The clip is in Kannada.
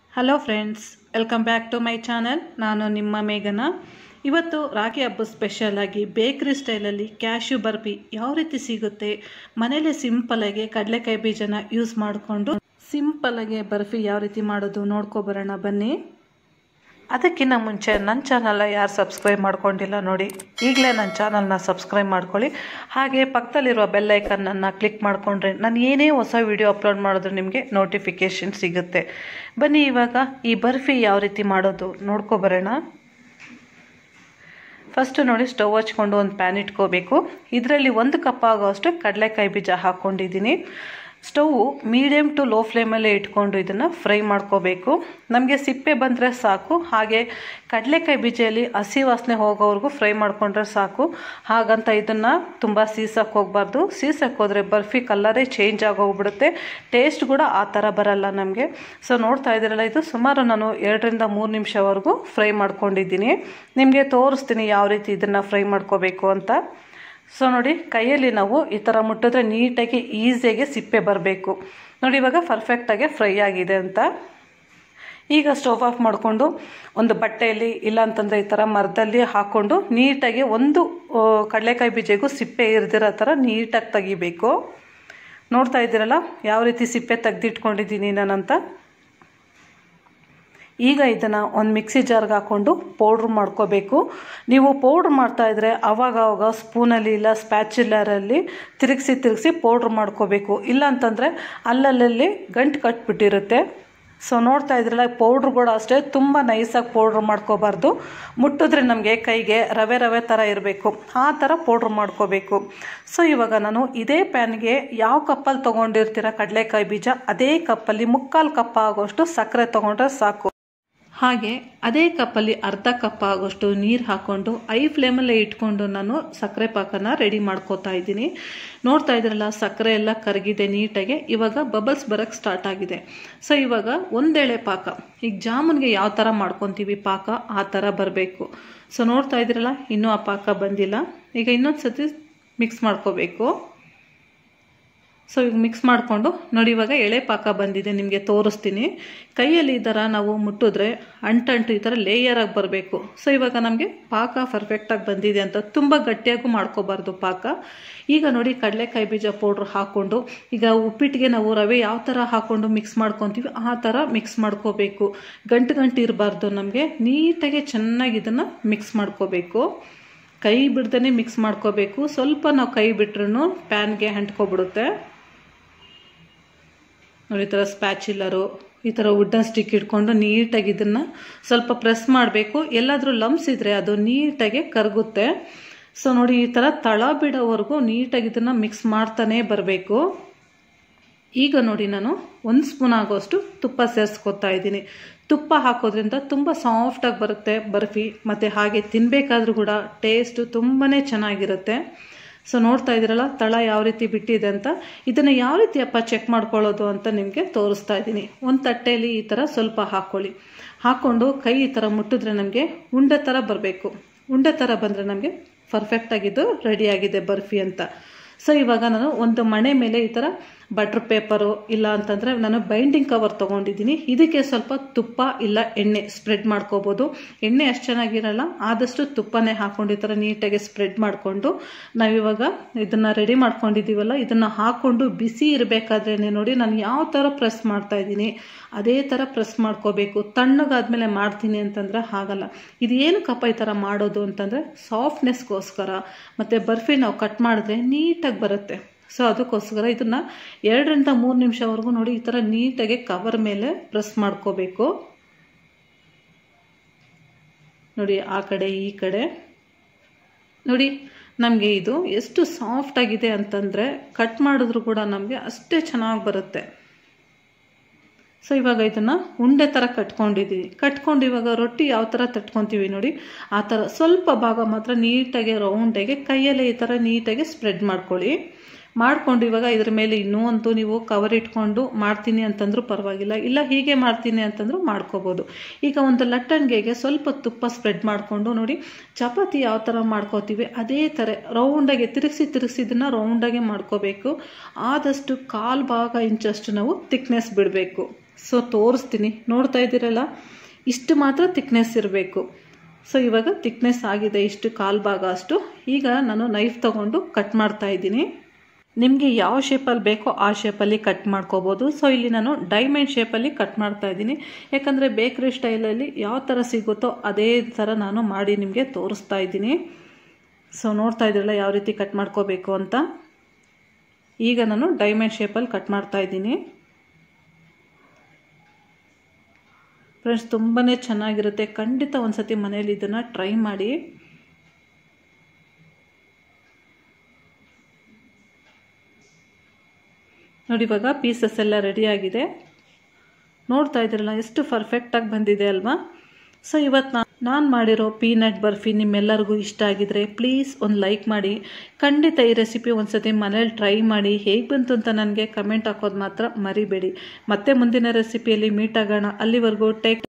hello friends welcome back to my channel ನಾನು ನಿಮ್ಮ ಮೇಘನ ಇವತ್ತು ರಾಖಿ ಹಬ್ಬ ಸ್ಪೆಷಲಾಗಿ ಬೇಕ್ರಿ ಸ್ಟೈಲಲ್ಲಿ ಕ್ಯಾಶ್ಯೂ ಬರ್ಫಿ ಯಾವ ರೀತಿ ಸಿಗುತ್ತೆ ಮನೇಲೆ ಸಿಂಪಲಾಗಿ ಕಡಲೆಕಾಯಿ ಬೀಜನ ಯೂಸ್ ಮಾಡಿಕೊಂಡು ಸಿಂಪಲಾಗಿ ಬರ್ಫಿ ಯಾವ ರೀತಿ ಮಾಡೋದು ನೋಡ್ಕೊಬರೋಣ ಬನ್ನಿ ಅದಕ್ಕಿಂತ ಮುಂಚೆ ನನ್ನ ಚಾನಲ್ನ ಯಾರು ಸಬ್ಸ್ಕ್ರೈಬ್ ಮಾಡ್ಕೊಂಡಿಲ್ಲ ನೋಡಿ ಈಗಲೇ ನನ್ನ ಚಾನಲ್ನ ಸಬ್ಸ್ಕ್ರೈಬ್ ಮಾಡ್ಕೊಳ್ಳಿ ಹಾಗೆ ಪಕ್ಕದಲ್ಲಿರುವ ಬೆಲ್ಲೈಕನ್ನನ್ನು ಕ್ಲಿಕ್ ಮಾಡಿಕೊಂಡ್ರೆ ನಾನು ಏನೇ ಹೊಸ ವಿಡಿಯೋ ಅಪ್ಲೋಡ್ ಮಾಡಿದ್ರು ನಿಮಗೆ ನೋಟಿಫಿಕೇಷನ್ ಸಿಗುತ್ತೆ ಬನ್ನಿ ಇವಾಗ ಈ ಬರ್ಫಿ ಯಾವ ರೀತಿ ಮಾಡೋದು ನೋಡ್ಕೊಬರೋಣ ಫಸ್ಟು ನೋಡಿ ಸ್ಟವ್ ಹಚ್ಕೊಂಡು ಒಂದು ಪ್ಯಾನ್ ಇಟ್ಕೋಬೇಕು ಇದರಲ್ಲಿ ಒಂದು ಕಪ್ ಆಗೋಷ್ಟು ಕಡಲೆಕಾಯಿ ಬೀಜ ಹಾಕ್ಕೊಂಡಿದ್ದೀನಿ ಸ್ಟವ್ ಮೀಡಿಯಮ್ ಟು ಲೋ ಫ್ಲೇಮಲ್ಲೇ ಇಟ್ಕೊಂಡು ಇದನ್ನು ಫ್ರೈ ಮಾಡ್ಕೋಬೇಕು ನಮಗೆ ಸಿಪ್ಪೆ ಬಂದರೆ ಸಾಕು ಹಾಗೆ ಕಡಲೆಕಾಯಿ ಬೀಜದಲ್ಲಿ ಹಸಿ ವಾಸನೆ ಹೋಗೋವರೆಗೂ ಫ್ರೈ ಮಾಡ್ಕೊಂಡ್ರೆ ಸಾಕು ಹಾಗಂತ ಇದನ್ನು ತುಂಬ ಸೀಸಕ್ಕೆ ಹೋಗಬಾರ್ದು ಸೀಸಕ್ಕೆ ಹೋದರೆ ಬರ್ಫಿ ಕಲ್ಲರೇ ಚೇಂಜ್ ಆಗೋಗ್ಬಿಡುತ್ತೆ ಟೇಸ್ಟ್ ಕೂಡ ಆ ಥರ ಬರಲ್ಲ ನಮಗೆ ಸೊ ನೋಡ್ತಾ ಇದ್ದೀರಲ್ಲ ಇದು ಸುಮಾರು ನಾನು ಎರಡರಿಂದ ಮೂರು ನಿಮಿಷವರೆಗೂ ಫ್ರೈ ಮಾಡ್ಕೊಂಡಿದ್ದೀನಿ ನಿಮಗೆ ತೋರಿಸ್ತೀನಿ ಯಾವ ರೀತಿ ಇದನ್ನು ಫ್ರೈ ಮಾಡ್ಕೋಬೇಕು ಅಂತ ಸೊ ನೋಡಿ ಕೈಯಲ್ಲಿ ನಾವು ಈ ಥರ ಮುಟ್ಟಿದ್ರೆ ನೀಟಾಗಿ ಈಸಿಯಾಗಿ ಸಿಪ್ಪೆ ಬರಬೇಕು ನೋಡಿ ಇವಾಗ ಪರ್ಫೆಕ್ಟಾಗಿ ಫ್ರೈ ಆಗಿದೆ ಅಂತ ಈಗ ಸ್ಟವ್ ಆಫ್ ಮಾಡಿಕೊಂಡು ಒಂದು ಬಟ್ಟೆಯಲ್ಲಿ ಇಲ್ಲ ಅಂತಂದರೆ ಈ ಥರ ಮರದಲ್ಲಿ ಹಾಕ್ಕೊಂಡು ನೀಟಾಗಿ ಒಂದು ಕಡಲೆಕಾಯಿ ಬೀಜಗೂ ಸಿಪ್ಪೆ ಇರ್ದಿರೋ ಥರ ನೀಟಾಗಿ ತೆಗಿಬೇಕು ನೋಡ್ತಾ ಇದ್ದೀರಲ್ಲ ಯಾವ ರೀತಿ ಸಿಪ್ಪೆ ತೆಗೆದಿಟ್ಕೊಂಡಿದ್ದೀನಿ ನಾನಂತ ಈಗ ಇದನ್ನು ಒಂದು ಮಿಕ್ಸಿ ಜಾರ್ಗೆ ಹಾಕ್ಕೊಂಡು ಪೌಡ್ರ್ ಮಾಡ್ಕೋಬೇಕು ನೀವು ಪೌಡ್ರ್ ಮಾಡ್ತಾಯಿದ್ರೆ ಅವಾಗ ಅವಾಗ ಸ್ಪೂನಲ್ಲಿ ಇಲ್ಲ ಸ್ಪ್ಯಾಚುಲರಲ್ಲಿ ತಿರುಗಿಸಿ ತಿರುಗಿಸಿ ಪೌಡ್ರ್ ಮಾಡ್ಕೋಬೇಕು ಇಲ್ಲ ಅಂತಂದರೆ ಅಲ್ಲಲ್ಲಿ ಗಂಟು ಕಟ್ಬಿಟ್ಟಿರುತ್ತೆ ಸೊ ನೋಡ್ತಾ ಇದ್ರಲ್ಲ ಪೌಡ್ರ್ ಕೂಡ ಅಷ್ಟೇ ತುಂಬ ನೈಸಾಗಿ ಪೌಡ್ರ್ ಮಾಡ್ಕೋಬಾರ್ದು ಮುಟ್ಟಿದ್ರೆ ನಮಗೆ ಕೈಗೆ ರವೆ ರವೆ ಥರ ಇರಬೇಕು ಆ ಥರ ಪೌಡ್ರ್ ಮಾಡ್ಕೋಬೇಕು ಸೊ ಇವಾಗ ನಾನು ಇದೇ ಪ್ಯಾನ್ಗೆ ಯಾವ ಕಪ್ಪಲ್ಲಿ ತೊಗೊಂಡಿರ್ತೀರ ಕಡಲೆಕಾಯಿ ಬೀಜ ಅದೇ ಕಪ್ಪಲ್ಲಿ ಮುಕ್ಕಾಲು ಕಪ್ ಆಗೋಷ್ಟು ಸಕ್ಕರೆ ತೊಗೊಂಡ್ರೆ ಸಾಕು ಹಾಗೆ ಅದೇ ಕಪ್ಪಲ್ಲಿ ಅರ್ಧ ಕಪ್ ಆಗೋಷ್ಟು ನೀರು ಹಾಕ್ಕೊಂಡು ಐ ಫ್ಲೇಮಲ್ಲೇ ಇಟ್ಕೊಂಡು ನಾನು ಸಕ್ಕರೆ ಪಾಕನ ರೆಡಿ ಮಾಡ್ಕೋತಾ ಇದ್ದೀನಿ ನೋಡ್ತಾ ಇದ್ರಲ್ಲ ಸಕ್ಕರೆ ಎಲ್ಲ ಕರಗಿದೆ ನೀಟಾಗಿ ಇವಾಗ ಬಬಲ್ಸ್ ಬರೋಕ್ಕೆ ಸ್ಟಾರ್ಟ್ ಆಗಿದೆ ಸೊ ಇವಾಗ ಒಂದೇಳೆ ಪಾಕ ಈಗ ಜಾಮೂನ್ಗೆ ಯಾವ ಥರ ಮಾಡ್ಕೊತೀವಿ ಪಾಕ ಆ ಥರ ಬರಬೇಕು ಸೊ ನೋಡ್ತಾ ಇದ್ರಲ್ಲ ಇನ್ನೂ ಆ ಪಾಕ ಬಂದಿಲ್ಲ ಈಗ ಇನ್ನೊಂದು ಸತಿ ಮಿಕ್ಸ್ ಮಾಡ್ಕೋಬೇಕು ಸೊ ಈಗ ಮಿಕ್ಸ್ ಮಾಡಿಕೊಂಡು ನೋಡಿ ಇವಾಗ ಎಳೆ ಪಾಕ ಬಂದಿದೆ ನಿಮಗೆ ತೋರಿಸ್ತೀನಿ ಕೈಯಲ್ಲಿ ಈ ಥರ ನಾವು ಮುಟ್ಟಿದ್ರೆ ಅಂಟಂಟು ಈ ಥರ ಲೇಯರಾಗಿ ಬರಬೇಕು ಸೊ ಇವಾಗ ನಮಗೆ ಪಾಕ ಪರ್ಫೆಕ್ಟಾಗಿ ಬಂದಿದೆ ಅಂತ ತುಂಬ ಗಟ್ಟಿಯಾಗೂ ಮಾಡ್ಕೋಬಾರ್ದು ಪಾಕ ಈಗ ನೋಡಿ ಕಡಲೆಕಾಯಿ ಬೀಜ ಪೌಡ್ರ್ ಹಾಕ್ಕೊಂಡು ಈಗ ಉಪ್ಪಿಟ್ಟಿಗೆ ನಾವು ರವೆ ಯಾವ ಥರ ಹಾಕ್ಕೊಂಡು ಮಿಕ್ಸ್ ಮಾಡ್ಕೊತೀವಿ ಆ ಥರ ಮಿಕ್ಸ್ ಮಾಡ್ಕೋಬೇಕು ಗಂಟು ಗಂಟು ಇರಬಾರ್ದು ನಮಗೆ ನೀಟಾಗಿ ಚೆನ್ನಾಗಿ ಇದನ್ನು ಮಿಕ್ಸ್ ಮಾಡ್ಕೋಬೇಕು ಕೈ ಬಿಡ್ದೇ ಮಿಕ್ಸ್ ಮಾಡ್ಕೋಬೇಕು ಸ್ವಲ್ಪ ನಾವು ಕೈ ಬಿಟ್ರೂ ಪ್ಯಾನ್ಗೆ ಅಂಟ್ಕೊಬಿಡುತ್ತೆ ನೋಡಿ ಈ ಥರ ಸ್ಪ್ಯಾಚಿಲ್ಲರು ಈ ಥರ ವುಡ್ಡನ್ ಸ್ಟಿಕ್ ಇಟ್ಕೊಂಡು ನೀಟಾಗಿ ಇದನ್ನು ಸ್ವಲ್ಪ ಪ್ರೆಸ್ ಮಾಡಬೇಕು ಎಲ್ಲಾದರೂ ಲಮ್ಸ್ ಇದ್ದರೆ ಅದು ನೀಟಾಗಿ ಕರಗುತ್ತೆ ಸೊ ನೋಡಿ ಈ ಥರ ತಳ ಬಿಡೋವರೆಗೂ ನೀಟಾಗಿ ಇದನ್ನು ಮಿಕ್ಸ್ ಮಾಡ್ತಾನೇ ಬರಬೇಕು ಈಗ ನೋಡಿ ನಾನು ಒಂದು ಸ್ಪೂನ್ ಆಗೋಷ್ಟು ತುಪ್ಪ ಸೇರಿಸ್ಕೊತಾ ಇದ್ದೀನಿ ತುಪ್ಪ ಹಾಕೋದ್ರಿಂದ ತುಂಬ ಸಾಫ್ಟಾಗಿ ಬರುತ್ತೆ ಬರ್ಫಿ ಮತ್ತು ಹಾಗೆ ತಿನ್ನಬೇಕಾದ್ರೂ ಕೂಡ ಟೇಸ್ಟು ತುಂಬಾ ಚೆನ್ನಾಗಿರುತ್ತೆ ಸೊ ನೋಡ್ತಾ ಇದ್ದೀರಲ್ಲ ತಳ ಯಾವ ರೀತಿ ಬಿಟ್ಟಿದೆ ಅಂತ ಇದನ್ನು ಯಾವ ರೀತಿ ಅಪ್ಪ ಚೆಕ್ ಮಾಡ್ಕೊಳ್ಳೋದು ಅಂತ ನಿಮಗೆ ತೋರಿಸ್ತಾ ಇದ್ದೀನಿ ಒಂದು ತಟ್ಟೆಯಲ್ಲಿ ಈ ಥರ ಸ್ವಲ್ಪ ಹಾಕ್ಕೊಳ್ಳಿ ಹಾಕ್ಕೊಂಡು ಕೈ ಈ ಥರ ಮುಟ್ಟಿದ್ರೆ ನಮಗೆ ಉಂಡೆ ಥರ ಬರಬೇಕು ಉಂಡೆ ಥರ ಬಂದರೆ ನಮಗೆ ಪರ್ಫೆಕ್ಟಾಗಿದ್ದು ರೆಡಿಯಾಗಿದೆ ಬರ್ಫಿ ಅಂತ ಸೊ ಇವಾಗ ನಾನು ಒಂದು ಮಣೆ ಮೇಲೆ ಈ ಥರ ಬಟ್ರ್ ಪೇಪರು ಇಲ್ಲ ಅಂತಂದರೆ ನಾನು ಬೈಂಡಿಂಗ್ ಕವರ್ ತೊಗೊಂಡಿದ್ದೀನಿ ಇದಕ್ಕೆ ಸ್ವಲ್ಪ ತುಪ್ಪ ಇಲ್ಲ ಎಣ್ಣೆ ಸ್ಪ್ರೆಡ್ ಮಾಡ್ಕೋಬೋದು ಎಣ್ಣೆ ಅಷ್ಟು ಚೆನ್ನಾಗಿರಲ್ಲ ಆದಷ್ಟು ತುಪ್ಪನೇ ಹಾಕ್ಕೊಂಡು ಈ ಥರ ನೀಟಾಗಿ ಸ್ಪ್ರೆಡ್ ಮಾಡಿಕೊಂಡು ನಾವಿವಾಗ ಇದನ್ನು ರೆಡಿ ಮಾಡ್ಕೊಂಡಿದ್ದೀವಲ್ಲ ಇದನ್ನು ಹಾಕ್ಕೊಂಡು ಬಿಸಿ ಇರಬೇಕಾದ್ರೇ ನೋಡಿ ನಾನು ಯಾವ ಥರ ಪ್ರೆಸ್ ಮಾಡ್ತಾ ಇದ್ದೀನಿ ಅದೇ ಥರ ಪ್ರೆಸ್ ಮಾಡ್ಕೋಬೇಕು ತಣ್ಣಗಾದ್ಮೇಲೆ ಮಾಡ್ತೀನಿ ಅಂತಂದರೆ ಆಗಲ್ಲ ಇದು ಏನಕ್ಕಪ್ಪ ಈ ಥರ ಮಾಡೋದು ಅಂತಂದರೆ ಸಾಫ್ಟ್ನೆಸ್ಗೋಸ್ಕರ ಮತ್ತು ಬರ್ಫಿ ನಾವು ಕಟ್ ಮಾಡಿದ್ರೆ ನೀಟಾಗಿ ಬರುತ್ತೆ ಸೊ ಅದಕ್ಕೋಸ್ಕರ ಇದನ್ನು ಎರಡರಿಂದ ಮೂರು ನಿಮಿಷವರೆಗೂ ನೋಡಿ ಈ ಥರ ನೀಟಾಗಿ ಕವರ್ ಮೇಲೆ ಪ್ರೆಸ್ ಮಾಡ್ಕೋಬೇಕು ನೋಡಿ ಆ ಕಡೆ ಈ ಕಡೆ ನೋಡಿ ನಮಗೆ ಇದು ಎಷ್ಟು ಸಾಫ್ಟ್ ಆಗಿದೆ ಅಂತಂದರೆ ಕಟ್ ಮಾಡಿದ್ರು ಕೂಡ ನಮಗೆ ಅಷ್ಟೇ ಚೆನ್ನಾಗಿ ಬರುತ್ತೆ ಸೊ ಇವಾಗ ಇದನ್ನು ಉಂಡೆ ಥರ ಕಟ್ಕೊಂಡಿದ್ದೀವಿ ಕಟ್ಕೊಂಡು ಇವಾಗ ರೊಟ್ಟಿ ಯಾವ ಥರ ತಟ್ಕೊತೀವಿ ನೋಡಿ ಆ ಥರ ಸ್ವಲ್ಪ ಭಾಗ ಮಾತ್ರ ನೀಟಾಗಿ ರೌಂಡಾಗಿ ಕೈಯಲ್ಲೇ ಈ ಥರ ನೀಟಾಗಿ ಸ್ಪ್ರೆಡ್ ಮಾಡ್ಕೊಳ್ಳಿ ಮಾಡ್ಕೊಂಡು ಇವಾಗ ಇದ್ರ ಮೇಲೆ ಇನ್ನೂ ಅಂತೂ ನೀವು ಕವರ್ ಇಟ್ಕೊಂಡು ಮಾಡ್ತೀನಿ ಅಂತಂದ್ರೂ ಪರವಾಗಿಲ್ಲ ಇಲ್ಲ ಹೀಗೆ ಮಾಡ್ತೀನಿ ಅಂತಂದ್ರೂ ಮಾಡ್ಕೋಬೋದು ಈಗ ಒಂದು ಲಟ್ಟಣಿಗೆಗೆ ಸ್ವಲ್ಪ ತುಪ್ಪ ಸ್ಪ್ರೆಡ್ ಮಾಡಿಕೊಂಡು ನೋಡಿ ಚಪಾತಿ ಯಾವ ಥರ ಮಾಡ್ಕೋತೀವಿ ಅದೇ ಥರ ರೌಂಡಾಗಿ ತಿರುಗಿಸಿ ತಿರುಗಿಸಿ ಇದನ್ನು ರೌಂಡಾಗಿ ಮಾಡ್ಕೋಬೇಕು ಆದಷ್ಟು ಕಾಲು ಭಾಗ ಇಂಚಷ್ಟು ನಾವು ತಿಕ್ನೆಸ್ ಬಿಡಬೇಕು ಸೊ ತೋರಿಸ್ತೀನಿ ನೋಡ್ತಾ ಇದ್ದೀರಲ್ಲ ಇಷ್ಟು ಮಾತ್ರ ತಿಕ್ನೆಸ್ ಇರಬೇಕು ಸೊ ಇವಾಗ ತಿಕ್ನೆಸ್ ಆಗಿದೆ ಇಷ್ಟು ಕಾಲು ಭಾಗ ಅಷ್ಟು ಈಗ ನಾನು ನೈಫ್ ತಗೊಂಡು ಕಟ್ ಮಾಡ್ತಾ ಇದ್ದೀನಿ ನಿಮಗೆ ಯಾವ ಶೇಪಲ್ಲಿ ಬೇಕೋ ಆ ಶೇಪಲ್ಲಿ ಕಟ್ ಮಾಡ್ಕೋಬೋದು ಸೊ ಇಲ್ಲಿ ನಾನು ಡೈಮಂಡ್ ಶೇಪಲ್ಲಿ ಕಟ್ ಮಾಡ್ತಾ ಇದ್ದೀನಿ ಯಾಕಂದರೆ ಬೇಕ್ರಿ ಸ್ಟೈಲಲ್ಲಿ ಯಾವ ಥರ ಸಿಗುತ್ತೋ ಅದೇ ಥರ ನಾನು ಮಾಡಿ ನಿಮಗೆ ತೋರಿಸ್ತಾ ಇದ್ದೀನಿ ಸೊ ನೋಡ್ತಾ ಇದ್ರಲ್ಲ ಯಾವ ರೀತಿ ಕಟ್ ಮಾಡ್ಕೋಬೇಕು ಅಂತ ಈಗ ನಾನು ಡೈಮಂಡ್ ಶೇಪಲ್ಲಿ ಕಟ್ ಮಾಡ್ತಾ ಇದ್ದೀನಿ ಫ್ರೆಂಡ್ಸ್ ತುಂಬಾ ಚೆನ್ನಾಗಿರುತ್ತೆ ಖಂಡಿತ ಒಂದು ಸತಿ ಮನೇಲಿ ಇದನ್ನು ಟ್ರೈ ಮಾಡಿ ನೋಡಿ ಇವಾಗ ಪೀಸಸ್ ಎಲ್ಲ ರೆಡಿಯಾಗಿದೆ ನೋಡ್ತಾ ಇದ್ರಲ್ಲ ಎಷ್ಟು ಪರ್ಫೆಕ್ಟಾಗಿ ಬಂದಿದೆ ಅಲ್ವಾ ಸೊ ಇವತ್ತು ನಾನು ನಾನು ಮಾಡಿರೋ ಪೀನಟ್ ಬರ್ಫಿ ನಿಮ್ಮೆಲ್ಲರಿಗೂ ಇಷ್ಟ ಆಗಿದ್ರೆ ಪ್ಲೀಸ್ ಒಂದು ಲೈಕ್ ಮಾಡಿ ಖಂಡಿತ ಈ ರೆಸಿಪಿ ಒಂದು ಸತಿ ಮನೇಲಿ ಟ್ರೈ ಮಾಡಿ ಹೇಗೆ ಬಂತು ಅಂತ ನನಗೆ ಕಮೆಂಟ್ ಹಾಕೋದು ಮಾತ್ರ ಮರಿಬೇಡಿ ಮತ್ತೆ ಮುಂದಿನ ರೆಸಿಪಿಯಲ್ಲಿ ಮೀಟ್ ಆಗೋಣ ಅಲ್ಲಿವರೆಗೂ ಟೇಕ್